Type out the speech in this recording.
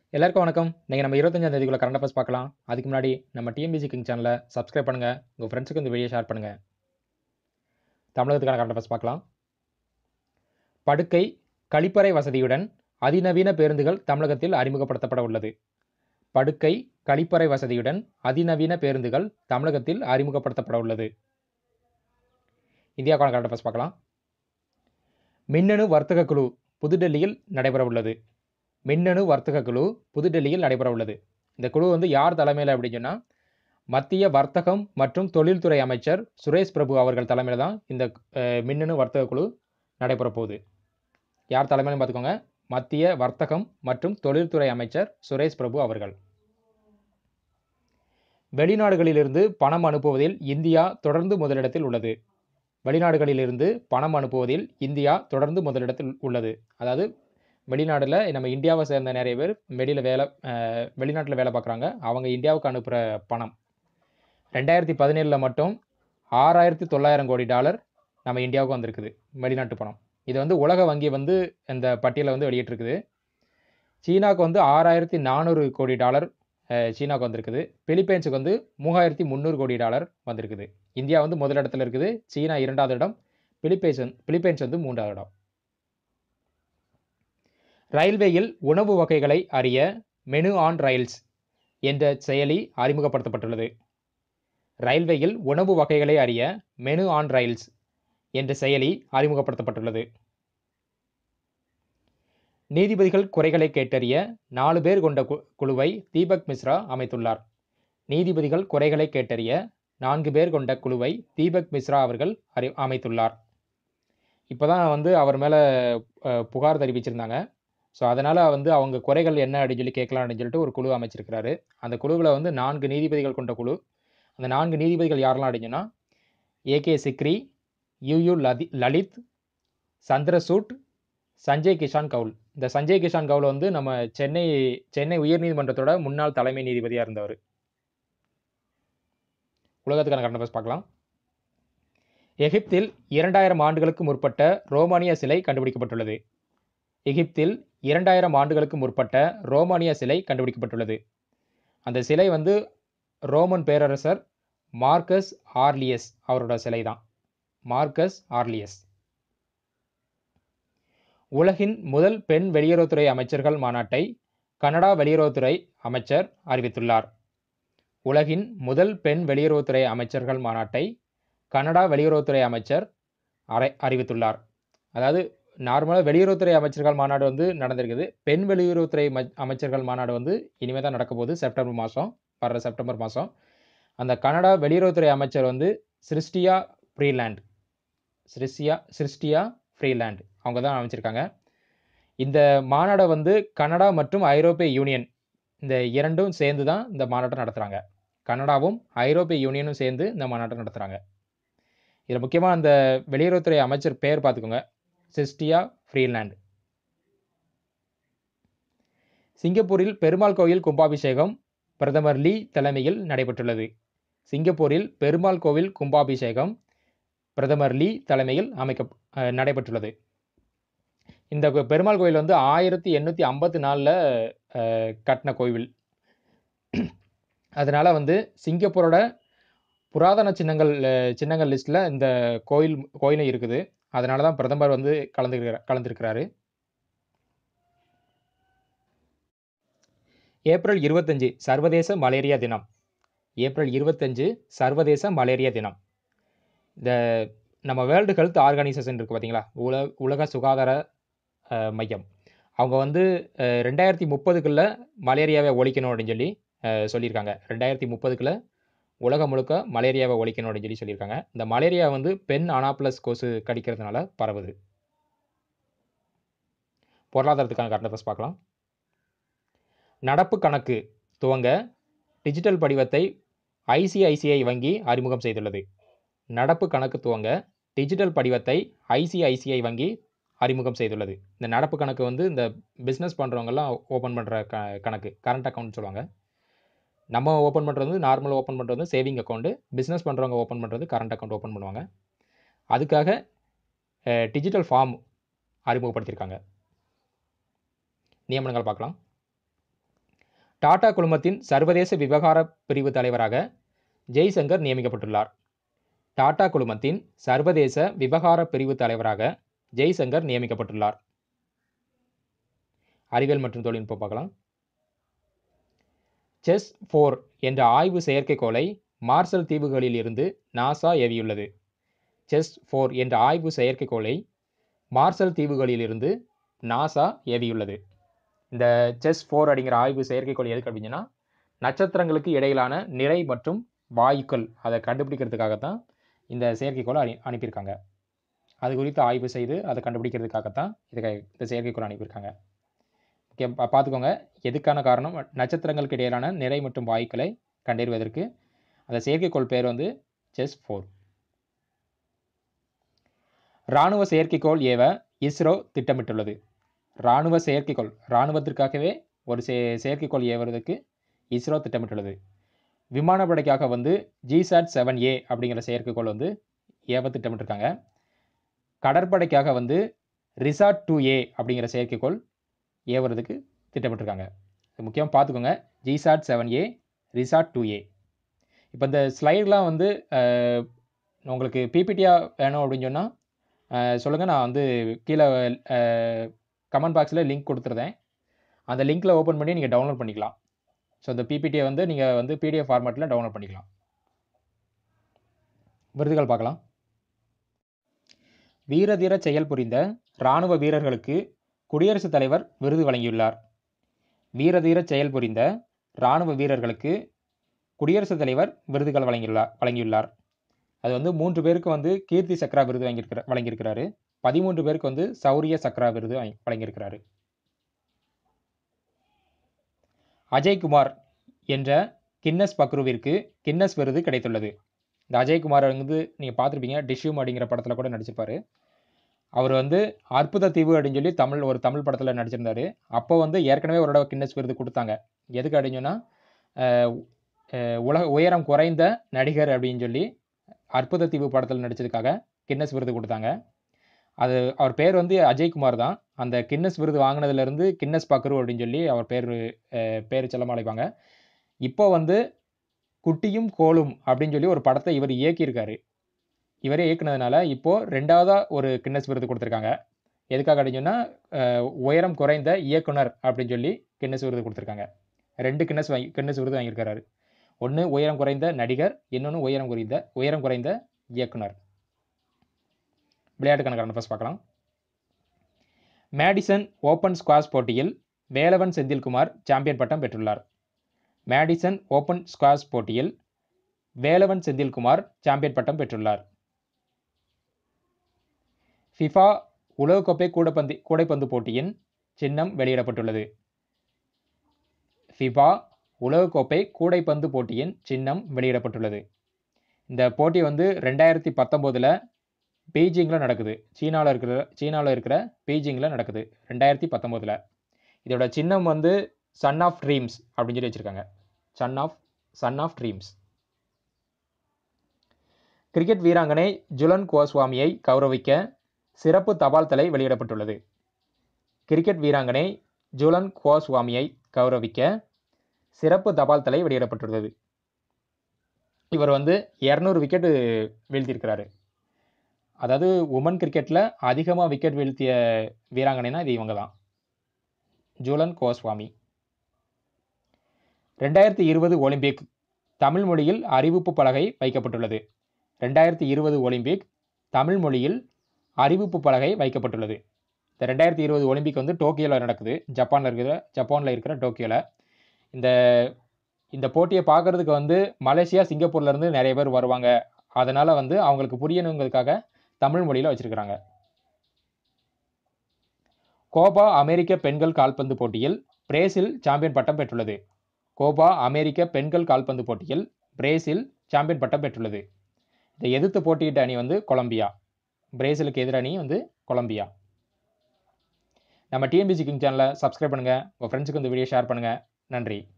எல்லாருக்கும் வணக்கம் நீங்கள் நம்ம இருபத்தஞ்சாம் தேதிக்குள்ள கரண்ட் அஃபேர்ஸ் பார்க்கலாம் அதுக்கு முன்னாடி நம்ம டிஎம்பிசி கிங் சேனலை சப்ஸ்கிரைப் பண்ணுங்கள் உங்கள் ஃப்ரெண்ட்ஸுக்கு இந்த வீடியோ ஷேர் பண்ணுங்கள் தமிழகத்துக்கான கரண்ட் அஃபேர்ஸ் பார்க்கலாம் படுக்கை கழிப்பறை வசதியுடன் அதிநவீன பேருந்துகள் தமிழகத்தில் அறிமுகப்படுத்தப்பட உள்ளது படுக்கை கழிப்பறை வசதியுடன் அதிநவீன பேருந்துகள் தமிழகத்தில் அறிமுகப்படுத்தப்பட உள்ளது இந்தியாவுக்கான கரண்ட் அஃபேர்ஸ் பார்க்கலாம் மின்னணு வர்த்தக குழு புதுடெல்லியில் நடைபெற உள்ளது மின்னணு வர்த்தக குழு புதுடெல்லியில் நடைபெற உள்ளது இந்த குழு வந்து யார் தலைமையில் அப்படின்னு சொன்னால் மத்திய வர்த்தகம் மற்றும் தொழில்துறை அமைச்சர் சுரேஷ் பிரபு அவர்கள் தலைமையில் தான் இந்த அஹ், மின்னணு வர்த்தக குழு நடைபெற போகுது யார் தலைமையிலும் பார்த்துக்கோங்க மத்திய வர்த்தகம் மற்றும் தொழில்துறை அமைச்சர் சுரேஷ் பிரபு அவர்கள் வெளிநாடுகளிலிருந்து பணம் அனுப்புவதில் இந்தியா தொடர்ந்து முதலிடத்தில் உள்ளது வெளிநாடுகளிலிருந்து பணம் அனுப்புவதில் இந்தியா தொடர்ந்து முதலிடத்தில் உள்ளது அதாவது வெளிநாட்டில் நம்ம இந்தியாவை சேர்ந்த நிறைய பேர் வெளியில் வேலை வெளிநாட்டில் வேலை பார்க்குறாங்க அவங்க இந்தியாவுக்கு அனுப்புகிற பணம் ரெண்டாயிரத்தி பதினேழில் மட்டும் ஆறாயிரத்தி தொள்ளாயிரம் கோடி டாலர் நம்ம இந்தியாவுக்கு வந்திருக்குது வெளிநாட்டு பணம் இது வந்து உலக வங்கி வந்து இந்த பட்டியலை வந்து வெளியிட்டிருக்குது சீனாவுக்கு வந்து ஆறாயிரத்தி நானூறு கோடி டாலர் அஹ், சீனாவுக்கு வந்திருக்குது பிலிப்பைன்ஸுக்கு வந்து மூவாயிரத்தி முந்நூறு கோடி டாலர் வந்திருக்குது இந்தியா வந்து முதலிடத்தில் இருக்குது சீனா இரண்டாவது இடம் பிலிப்பைன்ஸ் வந்து பிலிப்பைன்ஸ் வந்து மூன்றாவது இடம் ரயில்வேயில் உணவு வகைகளை அறிய மெனு ஆன் ரயில்ஸ் என்ற செயலி அறிமுகப்படுத்தப்பட்டுள்ளது ரயில்வேயில் உணவு வகைகளை அறிய மெனு ஆன் ரயில்ஸ் என்ற செயலி அறிமுகப்படுத்தப்பட்டுள்ளது நீதிபதிகள் குறைகளை கேட்டறிய நாலு பேர் கொண்ட கு- குழுவை தீபக் மிஸ்ரா அமைத்துள்ளார் நீதிபதிகள் குறைகளை கேட்டறிய நான்கு பேர் கொண்ட குழுவை தீபக் மிஸ்ரா அவர்கள் அறி அமைத்துள்ளார் இப்போ தான் வந்து அவர் மேலே புகார் தெரிவிச்சிருந்தாங்க ஸோ அதனால் வந்து அவங்க குறைகள் என்ன அப்படின்னு சொல்லி கேட்கலாம் அப்படின்னு சொல்லிட்டு ஒரு குழு அமைச்சிருக்கிறாரு அந்த குழுவில் வந்து நான்கு நீதிபதிகள் கொண்ட குழு அந்த நான்கு நீதிபதிகள் யாரெல்லாம் அப்படின்னா ஏகே சிக்ரி யுயு லதி லலித் சந்திரசூட் சஞ்சய் கிஷான் கவுல் இந்த சஞ்சய் கிஷான் கவுல் வந்து நம்ம சென்னை சென்னை உயர்நீதிமன்றத்தோட முன்னாள் தலைமை நீதிபதியாக இருந்தவர் உலகத்துக்கான கரண்ட் அஃபேர்ஸ் பார்க்கலாம் எகிப்தில் இரண்டாயிரம் ஆண்டுகளுக்கு முற்பட்ட ரோமானிய சிலை கண்டுபிடிக்கப்பட்டுள்ளது எகிப்தில் இரண்டாயிரம் ஆண்டுகளுக்கு முற்பட்ட ரோமானிய சிலை கண்டுபிடிக்கப்பட்டுள்ளது அந்த சிலை வந்து ரோமன் பேரரசர் மார்க்கஸ் ஆர்லியஸ் அவரோட சிலை தான் மார்க்கஸ் ஆர்லியஸ் உலகின் முதல் பெண் வெளியுறவுத்துறை அமைச்சர்கள் மாநாட்டை கனடா வெளியுறவுத்துறை அமைச்சர் அறிவித்துள்ளார் உலகின் முதல் பெண் வெளியுறவுத்துறை அமைச்சர்கள் மாநாட்டை கனடா வெளியுறவுத்துறை அமைச்சர் அறை அறிவித்துள்ளார் அதாவது நார்மலாக வெளியுறவுத்துறை அமைச்சர்கள் மாநாடு வந்து நடந்திருக்குது பெண் வெளியுறவுத்துறை ம- அமைச்சர்கள் மாநாடு வந்து இனிமேல் தான் நடக்க போகுது செப்டம்பர் மாதம் வர்ற செப்டம்பர் மாதம் அந்த கனடா வெளியுறவுத்துறை அமைச்சர் வந்து சிருஷ்டியா ஃப்ரீலேண்ட் சிருஷ்டியா சிருஷ்டியா ஃப்ரீலேண்ட் அவங்க தான் அமைச்சிருக்காங்க இந்த மாநாடை வந்து கனடா மற்றும் ஐரோப்பிய யூனியன் இந்த இரண்டும் சேர்ந்து தான் இந்த மாநாட்டை நடத்துகிறாங்க கனடாவும் ஐரோப்பிய யூனியனும் சேர்ந்து இந்த மாநாட்டை நடத்துகிறாங்க இதில் முக்கியமாக அந்த வெளியுறவுத்துறை அமைச்சர் பேர் பார்த்துக்கோங்க சிஸ்டியா ஃப்ரீலேண்ட் சிங்கப்பூரில் பெருமாள் கோயில் கும்பாபிஷேகம் பிரதமர் லீ தலைமையில் நடைபெற்றுள்ளது சிங்கப்பூரில் பெருமாள் கோவில் கும்பாபிஷேகம் பிரதமர் லீ தலைமையில் அமைக்க அஹ், நடைபெற்றுள்ளது இந்த கோ- பெருமாள் கோயில் வந்து ஆயிரத்தி எண்ணூற்றி ஐம்பத்தி நாலில் கட்டின கோவில் அதனால் வந்து சிங்கப்பூரோட புராதன சின்னங்கள் அஹ், சின்னங்கள் லிஸ்ட்டில் இந்த கோயில் கோயிலும் இருக்குது அதனால தான் பிரதமர் வந்து கலந்துருக்கிற கலந்துருக்கிறாரு ஏப்ரல் இருபத்தஞ்சு சர்வதேச மலேரியா தினம் ஏப்ரல் இருபத்தஞ்சு சர்வதேச மலேரியா தினம் இந்த நம்ம வேர்ல்டு ஹெல்த் ஆர்கனைசேஷன் இருக்குது பார்த்தீங்களா உல உலக சுகாதார அஹ், மையம் அவங்க வந்து அஹ், ரெண்டாயிரத்தி முப்பதுக்குள்ளே மலேரியாவை ஒழிக்கணும் அப்படின்னு சொல்லி அஹ், சொல்லியிருக்காங்க ரெண்டாயிரத்தி முப்பதுக்குள்ளே உலகம் முழுக்க மலேரியாவை ஒழிக்கணும் அப்படின்னு சொல்லி சொல்லியிருக்காங்க இந்த மலேரியா வந்து பெண் அனாப்ளஸ் கொசு கடிக்கிறதுனால பரவுது பொருளாதாரத்துக்கான கரண்ட் அஃபேர்ஸ் பார்க்கலாம் நடப்பு கணக்கு துவங்க டிஜிட்டல் படிவத்தை ஐசிஐசிஐ வங்கி அறிமுகம் செய்துள்ளது நடப்பு கணக்கு துவங்க டிஜிட்டல் படிவத்தை ஐசிஐசிஐ வங்கி அறிமுகம் செய்துள்ளது இந்த நடப்பு கணக்கு வந்து இந்த பிஸ்னஸ் பண்ணுறவங்கெல்லாம் ஓப்பன் பண்ணுற க கணக்கு கரண்ட் அக்கௌண்ட் சொல்லுவாங்க நம்ம ஓப்பன் பண்ணுறது வந்து நார்மல் ஓப்பன் பண்ணுறது வந்து சேவிங் அக்கௌண்ட்டு பிஸ்னஸ் பண்ணுறவங்க ஓப்பன் பண்ணுறது கரண்ட் அக்கௌண்ட் ஓப்பன் பண்ணுவாங்க அதுக்காக டிஜிட்டல் ஃபார்ம் அறிமுகப்படுத்தியிருக்காங்க நியமனங்கள் பார்க்கலாம் டாடா குழுமத்தின் சர்வதேச விவகார பிரிவு தலைவராக ஜெய்சங்கர் நியமிக்கப்பட்டுள்ளார் டாடா குழுமத்தின் சர்வதேச விவகார பிரிவு தலைவராக ஜெய்சங்கர் நியமிக்கப்பட்டுள்ளார் அறிவியல் மற்றும் தொழில்நுட்பம் பார்க்கலாம் செஸ் ஃபோர் என்ற ஆய்வு செயற்கைக்கோளை மார்சல் தீவுகளில் இருந்து நாசா ஏவியுள்ளது செஸ் ஃபோர் என்ற ஆய்வு செயற்கைக்கோளை மார்சல் தீவுகளில் இருந்து நாசா ஏவியுள்ளது இந்த செஸ் ஃபோர் அப்படிங்கிற ஆய்வு செயற்கைக்கோள் எதுக்கு அப்படின்னா நட்சத்திரங்களுக்கு இடையிலான நிறை மற்றும் வாயுக்கள் அதை கண்டுபிடிக்கிறதுக்காகத்தான் இந்த செயற்கைக்கோளை அனு அனுப்பியிருக்காங்க அது குறித்து ஆய்வு செய்து அதை கண்டுபிடிக்கிறதுக்காகத்தான் இதை இந்த செயற்கைக்கோள் அனுப்பியிருக்காங்க ஓகே பா- பார்த்துக்கோங்க எதுக்கான காரணம் நட்சத்திரங்களுக்கு இடையிலான நிறை மற்றும் வாயுக்களை கண்டறிவதற்கு அந்த செயற்கைக்கோள் பேர் வந்து செஸ் ஃபோர் இராணுவ செயற்கைக்கோள் ஏவ இஸ்ரோ திட்டமிட்டுள்ளது இராணுவ செயற்கைக்கோள் இராணுவத்திற்காகவே ஒரு செ செயற்கைக்கோள் ஏவுறதுக்கு இஸ்ரோ திட்டமிட்டுள்ளது விமானப்படைக்காக வந்து ஜிசாட் செவன் ஏ அப்படிங்கிற செயற்கைக்கோள் வந்து ஏவ திட்டமிட்டிருக்காங்க கடற்படைக்காக வந்து ரிசாட் டூ ஏ அப்படிங்கிற செயற்கைக்கோள் ஏவுறதுக்கு திட்டமிட்டிருக்காங்க இது முக்கியமாக பார்த்துக்கோங்க GSAT seven A RISAT two A இப்போ இந்த ஸ்லைட்லாம் வந்து அஹ், உங்களுக்கு பிபிடியாக வேணும் அப்படின்னு சொன்னால் சொல்லுங்கள் நான் வந்து கீழே கமெண்ட் பாக்ஸில் லிங்க் கொடுத்துருந்தேன் அந்த லிங்க்கில் ஓப்பன் பண்ணி நீங்கள் டவுன்லோட் பண்ணிக்கலாம் ஸோ இந்த பிபிடியை வந்து நீங்கள் வந்து பிடிஎஃப் ஃபார்மேட்டில் டவுன்லோட் பண்ணிக்கலாம் விருதுகள் பார்க்கலாம் வீரதீர செயல் புரிந்த இராணுவ வீரர்களுக்கு குடியரசுத் தலைவர் விருது வழங்கியுள்ளார் வீரதீர செயல் புரிந்த இராணுவ வீரர்களுக்கு குடியரசுத் தலைவர் விருதுகள் வழங்கியுள்ளார் வழங்கியுள்ளார் அது வந்து மூன்று பேருக்கு வந்து கீர்த்தி சக்ரா விருது வாங்கியிருக்கிற வழங்கியிருக்கிறாரு பதிமூன்று பேருக்கு வந்து சௌரிய சக்ரா விருது வாங்கி- வழங்கியிருக்கிறாரு அஜய்குமார் என்ற கின்னஸ் பக்ருவிற்கு கின்னஸ் விருது கிடைத்துள்ளது இந்த அஜய்குமார் வந்து நீங்கள் பார்த்துருப்பீங்க டிஷ்யூம் அப்படிங்கிற படத்தில் கூட நடிச்சிருப்பாரு அவர் வந்து அற்புத தீவு அப்படின்னு சொல்லி தமிழ் ஒரு தமிழ் படத்தில் நடிச்சிருந்தாரு அப்போ வந்து ஏற்கனவே ஒரு தடவை கின்னஸ் விருது கொடுத்தாங்க எதுக்கு அப்படின்னு சொன்னா, அஹ், அஹ், உலக உயரம் குறைந்த நடிகர் அப்படின்னு சொல்லி அற்புத தீவு படத்தில் நடிச்சதுக்காக கின்னஸ் விருது கொடுத்தாங்க அது அவர் பேர் வந்து அஜய்குமார் தான் அந்த கின்னஸ் விருது வாங்கினதுலேருந்து கின்னஸ் பக்ரு அப்படின்னு சொல்லி அவர் பேர் அஹ், பேர் செல்லமா அழைப்பாங்க இப்போ வந்து குட்டியும் கோலும் அப்படின்னு சொல்லி ஒரு படத்தை இவர் இயக்கியிருக்காரு இவரே இயக்குனதுனால இப்போ ரெண்டாவதா ஒரு கின்னஸ் விருது கொடுத்துருக்காங்க எதுக்காக அப்படின்னு சொன்னா அஹ், உயரம் குறைந்த இயக்குனர் அப்படின்னு சொல்லி கின்னஸ் விருது கொடுத்துருக்காங்க ரெண்டு கின்னஸ் வாங்கி கின்னஸ் விருது வாங்கியிருக்காரு ஒன்று உயரம் குறைந்த நடிகர் இன்னொன்று உயரம் குறைந்த உயரம் குறைந்த இயக்குனர் விளையாட்டுக்கான கரண்ட் ஃபர்ஸ்ட் பார்க்கலாம் மேடிசன் ஓப்பன் ஸ்குவாஷ் போட்டியில் வேலவன் செந்தில்குமார் சாம்பியன் பட்டம் பெற்றுள்ளார் மேடிசன் ஓப்பன் ஸ்குவாஷ் போட்டியில் வேலவன் செந்தில்குமார் சாம்பியன் பட்டம் பெற்றுள்ளார் ஃபிஃபா உலகக்கோப்பை கூடைப்பந்து கூடைப்பந்து போட்டியின் சின்னம் வெளியிடப்பட்டுள்ளது ஃபிஃபா உலகக்கோப்பை கூடைப்பந்து போட்டியின் சின்னம் வெளியிடப்பட்டுள்ளது இந்த போட்டி வந்து ரெண்டாயிரத்தி பத்தொம்போதில் பீஜிங்கில் நடக்குது சீனாவில் இருக்கிற சீனாவில் இருக்கிற பீஜிங்கில் நடக்குது ரெண்டாயிரத்தி பத்தொம்போதில் இதோட சின்னம் வந்து சன் ஆஃப் ட்ரீம்ஸ் அப்படின்னு சொல்லி வச்சுருக்காங்க son of son of dreams cricket வீராங்கனை ஜுலன் கோஸ்வாமியை கௌரவிக்க சிறப்பு தபால் தலை வெளியிடப்பட்டுள்ளது கிரிக்கெட் வீராங்கனை ஜுலன் கோஸ்வாமியை கௌரவிக்க சிறப்பு தபால் தலை வெளியிடப்பட்டுள்ளது இவர் வந்து இரநூறு விக்கெட்டு வீழ்த்தியிருக்கிறாரு அதாவது உமன் கிரிக்கெட்டில் அதிகமாக விக்கெட் வீழ்த்திய வீராங்கனைனா இது இவங்க தான் ஜூலன் கோஸ்வாமி ரெண்டாயிரத்தி இருபது ஒலிம்பிக் தமிழ் மொழியில் அறிவிப்பு பலகை வைக்கப்பட்டுள்ளது ரெண்டாயிரத்தி இருபது ஒலிம்பிக் தமிழ் மொழியில் அறிவிப்பு பலகை வைக்கப்பட்டுள்ளது இந்த ரெண்டாயிரத்தி இருபது ஒலிம்பிக் வந்து டோக்கியோவில் நடக்குது ஜப்பானில் இருக்கிற ஜப்பானில் இருக்கிற டோக்கியோவில் இந்த இந்த போட்டியை பார்க்கறதுக்கு வந்து மலேசியா சிங்கப்பூர்ல இருந்து நிறைய பேர் வருவாங்க அதனால வந்து அவங்களுக்கு புரியணுங்கிறதுக்காக தமிழ் மொழியில் வச்சிருக்கிறாங்க கோபா அமெரிக்க பெண்கள் கால்பந்து போட்டியில் பிரேசில் சாம்பியன் பட்டம் பெற்றுள்ளது கோபா அமெரிக்க பெண்கள் கால்பந்து போட்டியில் பிரேசில் சாம்பியன் பட்டம் பெற்றுள்ளது இதை எதிர்த்து போட்டியிட்ட அணி வந்து கொலம்பியா பிரேசிலுக்கு எதிர் அணி வந்து கொலம்பியா நம்ம டிஎன்பிசி கிங் சேனலை சப்ஸ்கிரைப் பண்ணுங்கள் உங்கள் ஃப்ரெண்ட்ஸுக்கு இந்த வீடியோ ஷேர் பண்ணுங்கள் நன்றி